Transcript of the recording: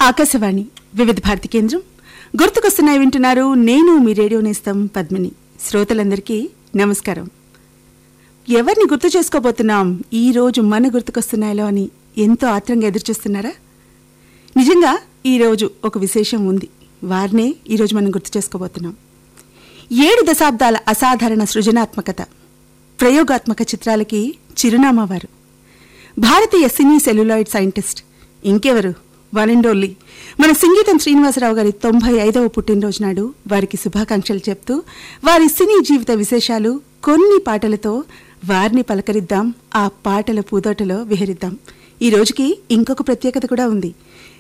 ఆకాశవాణి వివిధ భారతి కేంద్రం గుర్తుకొస్తున్నాయి వింటున్నారు నేను మీ రేడియో నేస్తం పద్మిని శ్రోతలందరికీ నమస్కారం ఎవరిని గుర్తు చేసుకోబోతున్నాం ఈ రోజు మన గుర్తుకొస్తున్నాయిలో అని ఎంతో ఆత్రంగా ఎదురుచూస్తున్నారా నిజంగా ఈ రోజు ఒక విశేషం ఉంది వారినే ఈరోజు మనం గుర్తు చేసుకోబోతున్నాం ఏడు దశాబ్దాల అసాధారణ సృజనాత్మకత ప్రయోగాత్మక చిత్రాలకి చిరునామా వారు భారతీయ సినీ సెల్యులాయిడ్ సైంటిస్ట్ ఇంకెవరు వన్ అండ్ ఓన్లీ మన సంగీతం శ్రీనివాసరావు గారి తొంభై ఐదవ పుట్టినరోజు నాడు వారికి శుభాకాంక్షలు చెప్తూ వారి సినీ జీవిత విశేషాలు కొన్ని పాటలతో వారిని పలకరిద్దాం ఆ పాటల పూదోటలో విహరిద్దాం ఈ రోజుకి ఇంకొక ప్రత్యేకత కూడా ఉంది